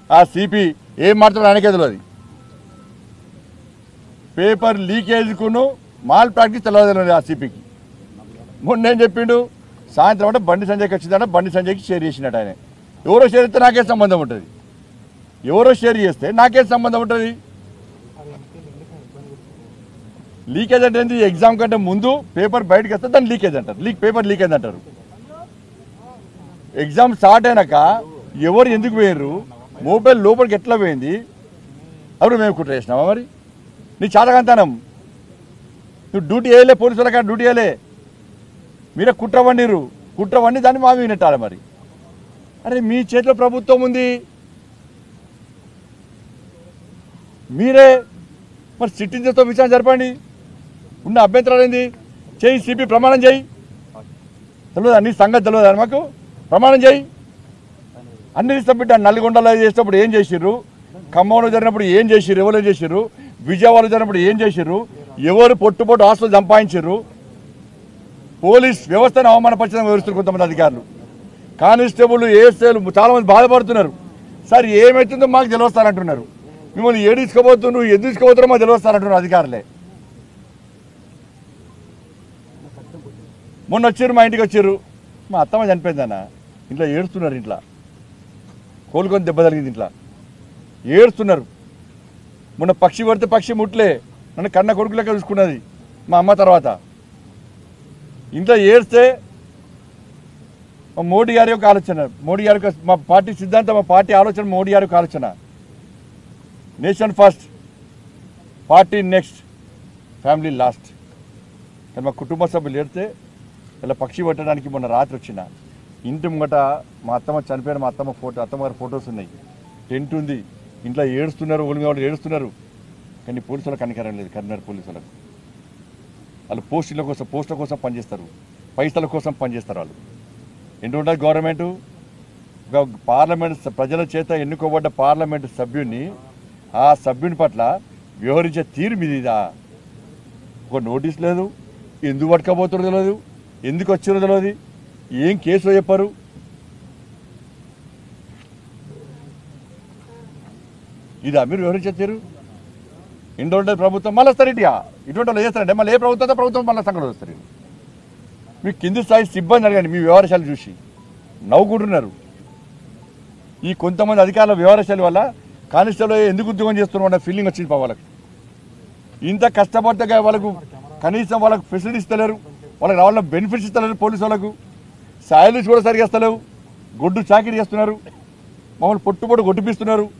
ఆ సిపి ఏం మాట్లాడు ఆయనకే తెలియదు పేపర్ లీకేజ్కును మాల్ ప్రాక్టీస్ తెలియదు ఆ సిపికి మొన్న ఏం చెప్పిండు సాయంత్రం అంటే బండి సంజయ్కి వచ్చిందంటే బండి సంజయ్కి షేర్ చేసినట్టు ఆయన ఎవరో షేర్ చేస్తే నాకే సంబంధం ఉంటుంది ఎవరో షేర్ చేస్తే నాకే సంబంధం ఉంటుంది లీకేజ్ అంటే ఏంది ఎగ్జామ్ కంటే ముందు పేపర్ బయటకు వస్తే దాన్ని లీకేజ్ అంటారు లీక్ పేపర్ లీకేజ్ అంటారు ఎగ్జామ్ స్టార్ట్ అయినాక ఎవరు ఎందుకు పోయారు మొబైల్ లోపలికి ఎట్లా పోయింది అప్పుడు మేము కుట్ర చేసినామా మరి నీ చాతకంతానం నువ్వు డ్యూటీ వేయలే పోలీసు వాళ్ళకి డ్యూటీ వేయలే మీరే కుట్ర వండిరు కుట్ర వండి దాన్ని మా మీద నెట్టాలి మరి అరే మీ చేతిలో ప్రభుత్వం ఉంది మీరే మరి సిటిజన్స్తో విచారణ జరపండి ఉన్న అభ్యంతరాలు ఏంది చేయి సిపి ప్రమాణం చేయి తెలియదు అన్ని సంగతి తెలియదు మాకు ప్రమాణం చేయి అన్ని సబ్మిట్ నల్గొండలో చేసినప్పుడు ఏం చేసిర్రు ఖమ్మంలో జరిగినప్పుడు ఏం చేసిర్రు ఎవరు ఏం చేసిర్రు విజయవాడలో జరిగినప్పుడు ఏం చేసిర్రు ఎవరు పొట్టు పొట్టు ఆస్తులు సంపాదించారు పోలీస్ వ్యవస్థను అవమానపరచడం వివరిస్తున్నారు కొంతమంది అధికారులు కానిస్టేబుల్ ఏఎస్ఐలు చాలా మంది బాధపడుతున్నారు సార్ ఏమవుతుందో మాకు తెలియస్తారంటున్నారు మిమ్మల్ని ఏడు తీసుకోబోతున్నారు ఎందుకు తీసుకోబోతున్నారో మాకు తెలియస్తారంటున్నారు అధికారులే మొన్న వచ్చారు మా ఇంటికి వచ్చారు మా అత్తమ్మ చనిపోయిందన్న ఇంట్లో ఏడుస్తున్నారు ఇంట్లో కోలుకొని దెబ్బ తగిలింది ఇంట్లో ఏడుస్తున్నారు మొన్న పక్షి పడితే పక్షి ముట్లే నన్ను కన్న కొడుకు లెక్క చూసుకున్నది మా అమ్మ తర్వాత ఇంట్లో ఏడిస్తే మా మోడీ గారి యొక్క ఆలోచన మోడీ గారి యొక్క మా పార్టీ సిద్ధాంతం మా పార్టీ ఆలోచన మోడీ గారి యొక్క ఆలోచన nation first party next family last కానీ మా కుటుంబ సభ్యులు ఏడితే ఇలా పక్షి పట్టడానికి మొన్న రాత్రి వచ్చిన ఇంటి ముంగట మా అత్తమ్మ చనిపోయిన మా అత్తమ్మ ఫోటో అత్తమ్మ గారి ఫొటోస్ ఉన్నాయి టెంట్ ఉంది ఇంట్లో ఏడుస్తున్నారు ఒలిమి వాళ్ళు ఏడుస్తున్నారు కానీ పోలీసులకు కనికరం లేదు కరీంనగర్ పోలీసులకు వాళ్ళు పోస్టుల కోసం పోస్టుల కోసం పనిచేస్తారు పైసల కోసం పనిచేస్తారు వాళ్ళు ఎన్ని ఉంటుంది గవర్నమెంట్ ఒక పార్లమెంట్ స- ప్రజల చేత ఎన్నుకోబడ్డ పార్లమెంట్ సభ్యుని ఆ సభ్యుని పట్ల వ్యవహరించే తీరు మీది ఇదా ఒక నోటీస్ లేదు ఎందుకు పట్టుకపోతుందో తెలియదు ఎందుకు వచ్చిరో తెలియదు ఏం కేసులో చెప్పారు ఇదా మీరు వివరించే తీరు ఎన్ని రోజులు ప్రభుత్వం మళ్ళీ వస్తారు ఇటుగా ఇటువంటి వాళ్ళు చేస్తారంటే మళ్ళీ ఏ ప్రభుత్వం ప్రభుత్వం మళ్ళీ సంగతి వస్తారు మీ కింది స్థాయి సిబ్బంది అడగండి మీ వ్యవహారశాలు చూసి నవ్వుకుంటున్నారు ఈ కొంతమంది అధికారుల వ్యవహారశాల వల్ల కానిస్టేబుల్ ఎందుకు ఉద్యోగం చేస్తున్నారు అన్న ఫీలింగ్ వచ్చింది పా వాళ్ళకి ఇంత కష్టపడితే వాళ్ళకు కనీసం వాళ్ళకు ఫెసిలిటీస్ ఇస్తలేరు వాళ్ళకి రావాలన్న బెనిఫిట్స్ ఇస్తలేరు పోలీసు వాళ్ళకు సాయలు కూడా సరిగా ఇస్తలేవు గొడ్డు చాకిరీ చేస్తున్నారు మమ్మల్ని పొట్టు పొట్టు కొట్టిపిస్తున్నారు